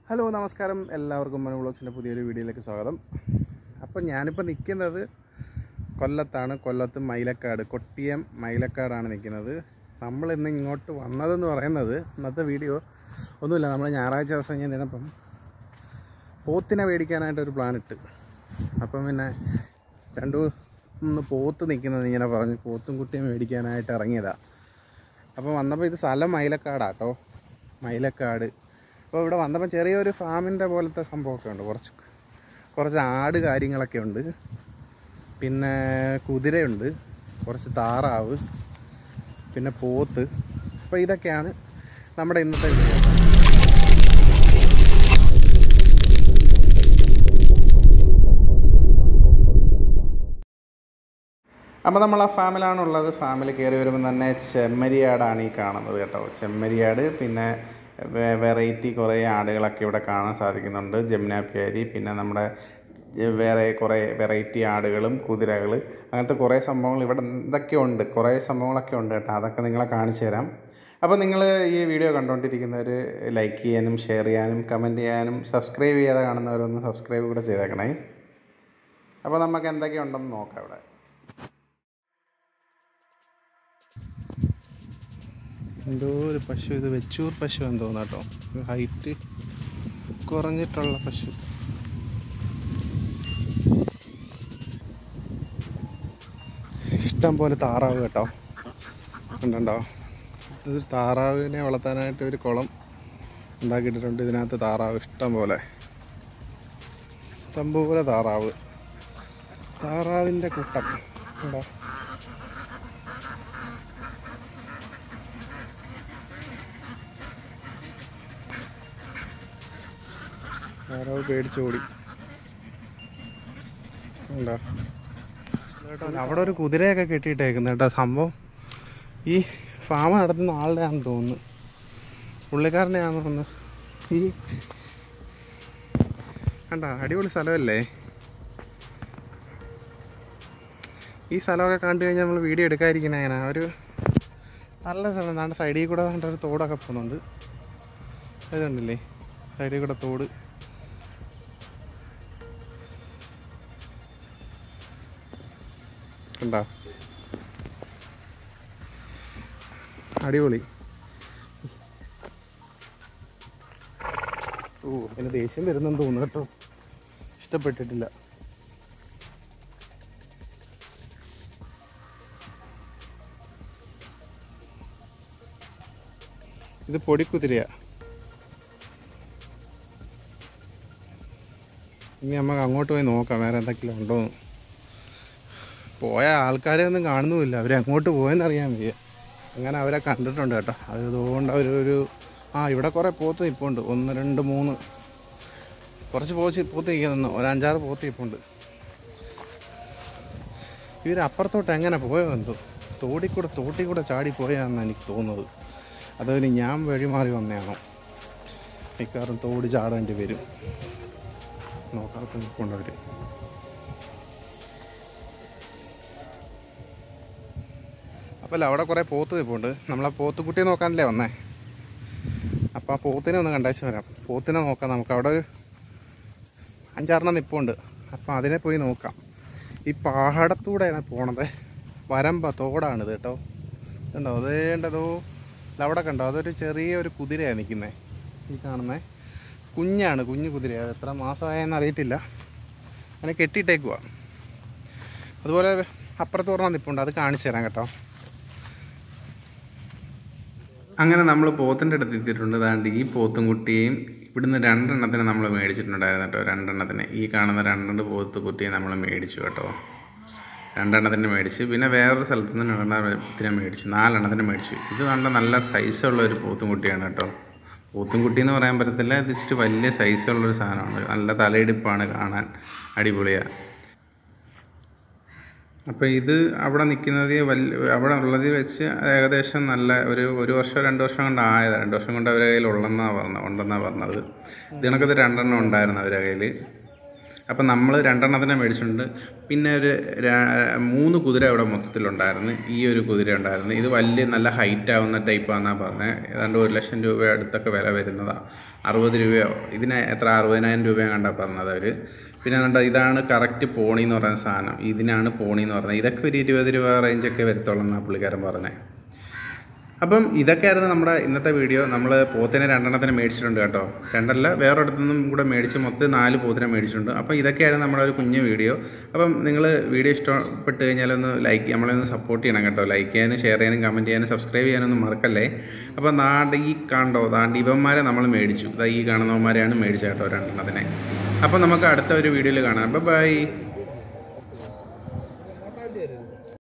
hello നമസ്കാരം എല്ലാവർക്കും മനു വ്ളോഗ്സിൻ്റെ പുതിയൊരു വീഡിയോയിലേക്ക് സ്വാഗതം അപ്പോൾ ഞാനിപ്പോൾ നിൽക്കുന്നത് കൊല്ലത്താണ് കൊല്ലത്ത് മൈലക്കാട് കൊട്ടിയം മൈലക്കാടാണ് നിൽക്കുന്നത് നമ്മൾ ഇന്ന് ഇങ്ങോട്ട് വന്നതെന്ന് പറയുന്നത് ഇന്നത്തെ വീഡിയോ ഒന്നുമില്ല നമ്മൾ ഞായറാഴ്ച ദിവസം ഞാൻ ഇരുന്നപ്പം പോത്തിനെ മേടിക്കാനായിട്ടൊരു പ്ലാൻ ഇട്ട് അപ്പം പിന്നെ രണ്ടു മൂന്ന് പോത്ത് നിൽക്കുന്നത് ഇങ്ങനെ പറഞ്ഞ് പോത്തും കുട്ടിയും മേടിക്കാനായിട്ട് ഇറങ്ങിയതാണ് അപ്പോൾ വന്നപ്പോൾ ഇത് സ്ഥലം മൈലക്കാടാട്ടോ മൈലക്കാട് അപ്പോൾ ഇവിടെ വന്നപ്പോൾ ചെറിയൊരു ഫാമിൻ്റെ പോലത്തെ സംഭവമൊക്കെ ഉണ്ട് കുറച്ച് കുറച്ച് ആട് കാര്യങ്ങളൊക്കെ ഉണ്ട് പിന്നെ കുതിരയുണ്ട് കുറച്ച് താറാവ് പിന്നെ പോത്ത് അപ്പോൾ ഇതൊക്കെയാണ് നമ്മുടെ ഇന്നത്തെ വീഡിയോ അപ്പോൾ നമ്മൾ ആ ഫാമിലാണുള്ളത് ഫാമിൽ കയറി വരുമ്പോൾ തന്നെ ചെമ്മരിയാടാണ് ഈ കാണുന്നത് കേട്ടോ ചെമ്മരിയാട് പിന്നെ വെ- വെറൈറ്റി കുറേ ആടുകളൊക്കെ ഇവിടെ കാണാൻ സാധിക്കുന്നുണ്ട് ജമുനാപ്യാരി പിന്നെ നമ്മുടെ വേറെ കുറേ വെറൈറ്റി ആടുകളും കുതിരകൾ അങ്ങനത്തെ കുറേ സംഭവങ്ങൾ ഇവിടെ എന്തൊക്കെ ഉണ്ട് കുറേ സംഭവങ്ങളൊക്കെ ഉണ്ട് കേട്ടോ അതൊക്കെ നിങ്ങളെ കാണിച്ചു തരാം അപ്പോൾ നിങ്ങൾ ഈ വീഡിയോ കണ്ടുകൊണ്ടിരിക്കുന്നവർ ലൈക്ക് ചെയ്യാനും ഷെയർ ചെയ്യാനും കമൻറ്റ് ചെയ്യാനും സബ്സ്ക്രൈബ് ചെയ്യാതെ കാണുന്നവരൊന്ന് സബ്സ്ക്രൈബ് കൂടെ ചെയ്തേക്കണേ അപ്പോൾ നമുക്ക് എന്തൊക്കെ ഉണ്ടെന്ന് നോക്കാം ഇവിടെ എന്തോ ഒരു പശു ഇത് വെച്ചൂർ പശു എന്ന് തോന്നുന്നു കേട്ടോ ഹൈറ്റ് കുറഞ്ഞിട്ടുള്ള പശു ഇഷ്ടം പോലെ താറാവ് കേട്ടോ ഉണ്ടോ ഇത് താറാവിനെ വളർത്താനായിട്ട് ഒരു കുളം ഉണ്ടാക്കിയിട്ടുണ്ട് ഇതിനകത്ത് താറാവ് ഇഷ്ടം പോലെ ഇഷ്ടം പോലെ താറാവ് താറാവിൻ്റെ കൂട്ടം ഉണ്ടോ താറാവ് പേടിച്ചോടി ഉണ്ടോ കേട്ടോ അവിടെ ഒരു കുതിരയൊക്കെ കെട്ടിയിട്ടേക്കുന്നു കേട്ടോ സംഭവം ഈ ഫാം നടത്തുന്ന ആളുടെ ആണെന്ന് തോന്നുന്നു പുള്ളിക്കാരനെ ആണെന്ന് തോന്നുന്നു ഈ കണ്ട അടിപൊളി സ്ഥലമല്ലേ ഈ സ്ഥലമൊക്കെ കണ്ടു കഴിഞ്ഞാൽ നമ്മൾ വീഡിയോ എടുക്കാതിരിക്കുന്ന അങ്ങനെ ഒരു നല്ല സ്ഥലം നമ്മുടെ സൈഡിൽ കൂടെ കണ്ട ഒരു തോടൊക്കെ പോകുന്നുണ്ട് ഇതുണ്ടല്ലേ സൈഡിൽ കൂടെ തോട് കണ്ടോ അടിപൊളി ഓ അതിന് ദേഷ്യം വരുന്നെന്ന് തോന്നുന്നു കേട്ടോ ഇഷ്ടപ്പെട്ടിട്ടില്ല ഇത് പൊടിക്കുതിരയാ ഇനി നമുക്ക് അങ്ങോട്ട് പോയി നോക്കാം വേറെ എന്തെങ്കിലും ഉണ്ടോന്ന് പോയ ആൾക്കാരെ ഒന്നും കാണുന്നുമില്ല അവർ അങ്ങോട്ട് പോയെന്നറിയാൻ വയ്യ അങ്ങനെ അവരെ കണ്ടിട്ടുണ്ട് കേട്ടോ അതുകൊണ്ട് അവരൊരു ആ ഇവിടെ കുറേ പോത്ത് നിൽപ്പുണ്ട് ഒന്ന് രണ്ട് മൂന്ന് കുറച്ച് പോച്ച് പോത്ത് നിൽക്കുന്നു ഒരു അഞ്ചാറ് പോത്ത് നിൽപ്പുണ്ട് ഇവർ അപ്പുറത്തോട്ട് എങ്ങനെ പോയോ എന്തോ തോടിൽ കൂടെ തോട്ടിൽ കൂടെ ചാടി പോയാന്നാണ് എനിക്ക് തോന്നുന്നത് അതൊരു ഞാൻ വഴി മാറി വന്നതാണോ മിക്കവാറും തോട് ചാടേണ്ടി വരും നോക്കാത്ത നിൽപ്പുണ്ടവർ അപ്പോൾ അവിടെ കുറേ പോത്ത് നിൽപ്പുണ്ട് നമ്മളാ പോത്തുകുട്ടിയെ നോക്കാനല്ലേ വന്നേ അപ്പോൾ ആ പോത്തിനെ ഒന്ന് കണ്ടേച്ച് വരാം പോത്തിനെ നോക്കാം നമുക്ക് അവിടെ ഒരു അഞ്ചാറെണ്ണം നിൽപ്പുണ്ട് അപ്പോൾ അതിനെ പോയി നോക്കാം ഈ പാടത്തൂടെയാണ് പോണത് വരമ്പ തോടാണിത് കേട്ടോ കണ്ടോ അതേണ്ടതോ അവിടെ കണ്ടോ അതൊരു ചെറിയ ഒരു കുതിരയാണ് നിൽക്കുന്നത് ഈ കാണുന്നത് കുഞ്ഞാണ് കുഞ്ഞു കുതിരയാണ് എത്ര മാസമായെന്ന് അറിയത്തില്ല അങ്ങനെ കെട്ടിയിട്ടേക്കുവാ അതുപോലെ അപ്പുറത്ത് പറഞ്ഞ നിൽപ്പുണ്ട് അത് കാണിച്ചു തരാം കേട്ടോ അങ്ങനെ നമ്മൾ പോത്തിൻ്റെ അടുത്ത് എത്തിയിട്ടുണ്ട് അതാണ്ട് ഈ പോത്തും കുട്ടിയെയും ഇവിടുന്ന് രണ്ടെണ്ണത്തിന് നമ്മൾ മേടിച്ചിട്ടുണ്ടായിരുന്നു കേട്ടോ രണ്ടെണ്ണത്തിന് ഈ കാണുന്ന രണ്ടെണ്ണം പോത്ത് കുട്ടിയെ നമ്മൾ മേടിച്ചു കേട്ടോ രണ്ടെണ്ണത്തിന് മേടിച്ച് പിന്നെ വേറൊരു സ്ഥലത്ത് നിന്ന് രണ്ടെണ്ണത്തിന് മേടിച്ചു നാലെണ്ണത്തിന് മേടിച്ചു ഇത് കണ്ട നല്ല സൈസുള്ള ഒരു പോത്തും കുട്ടിയാണ് കേട്ടോ പോത്തും കുട്ടി എന്ന് പറയാൻ പറ്റത്തില്ല ഇത് ഇച്ചിരി വലിയ സൈസുള്ളൊരു സാധനമാണ് നല്ല തലയിടിപ്പാണ് കാണാൻ അടിപൊളിയാണ് അപ്പോൾ ഇത് അവിടെ നിൽക്കുന്നത് വലിയ അവിടെ ഉള്ളത് വെച്ച് ഏകദേശം നല്ല ഒരു ഒരു വർഷം രണ്ട് വർഷം കൊണ്ട് ആയത് രണ്ട് വർഷം കൊണ്ട് അവരുടെ കയ്യിൽ ഉള്ളെന്നാണ് പറഞ്ഞത് ഉണ്ടെന്നാണ് പറഞ്ഞത് ഇതിനൊക്കെ രണ്ടെണ്ണം ഉണ്ടായിരുന്നു അവരുടെ കയ്യിൽ അപ്പം നമ്മൾ രണ്ടെണ്ണത്തിനെ മേടിച്ചിട്ടുണ്ട് പിന്നെ ഒരു ര- മൂന്ന് കുതിര അവിടെ മൊത്തത്തിലുണ്ടായിരുന്നു ഈ ഒരു കുതിര ഉണ്ടായിരുന്നു ഇത് വലിയ നല്ല ഹൈറ്റ് ആവുന്ന ടൈപ്പാണെന്നാണ് പറഞ്ഞത് ഏതാണ്ട് ഒരു ലക്ഷം രൂപ അടുത്തൊക്കെ വില വരുന്നതാണ് അറുപത് രൂപയോ ഇതിന് എത്ര അറുപതിനായിരം രൂപയാണ് കണ്ടാ പറഞ്ഞത് അവർ പിന്നെ കണ്ട ഇതാണ് കറക്റ്റ് പോണി എന്ന് പറയുന്ന സാധനം ഇതിനാണ് പോണി എന്ന് പറയുന്നത് ഇതൊക്കെ ഒരു ഇരുപത് രൂപ റേഞ്ചൊക്കെ വരത്തുള്ളൂ എന്നാണ് പുള്ളിക്കാരൻ പറഞ്ഞത് അപ്പം ഇതൊക്കെയായിരുന്നു നമ്മുടെ ഇന്നത്തെ വീഡിയോ നമ്മൾ പോത്തിനെ രണ്ടെണ്ണത്തിന് മേടിച്ചിട്ടുണ്ട് കേട്ടോ രണ്ടല്ല വേറൊരിടത്തു നിന്നും കൂടെ മേടിച്ച് മൊത്തം നാല് പോത്തിനെ മേടിച്ചിട്ടുണ്ട് അപ്പം ഇതൊക്കെയായിരുന്നു നമ്മുടെ ഒരു കുഞ്ഞു വീഡിയോ അപ്പം നിങ്ങൾ വീഡിയോ ഇഷ്ടപ്പെട്ട് കഴിഞ്ഞാൽ ഒന്ന് ലൈക്ക് നമ്മളെ ഒന്ന് സപ്പോർട്ട് ചെയ്യണം കേട്ടോ ലൈക്ക് ചെയ്യാനും ഷെയർ ചെയ്യാനും കമൻറ്റ് ചെയ്യാനും സബ്സ്ക്രൈബ് ചെയ്യാനൊന്നും മറക്കല്ലേ അപ്പം നാണ്ട് ഈ കണ്ടോ ദാണ്ട് ഇവന്മാരെ നമ്മൾ മേടിച്ചു അതാ ഈ കാണുന്നവന്മാരെയാണ് മേടിച്ചത് കേട്ടോ രണ്ടെണ്ണത്തിനെ അപ്പം നമുക്ക് അടുത്ത ഒരു വീഡിയോയിൽ കാണാം ബൈ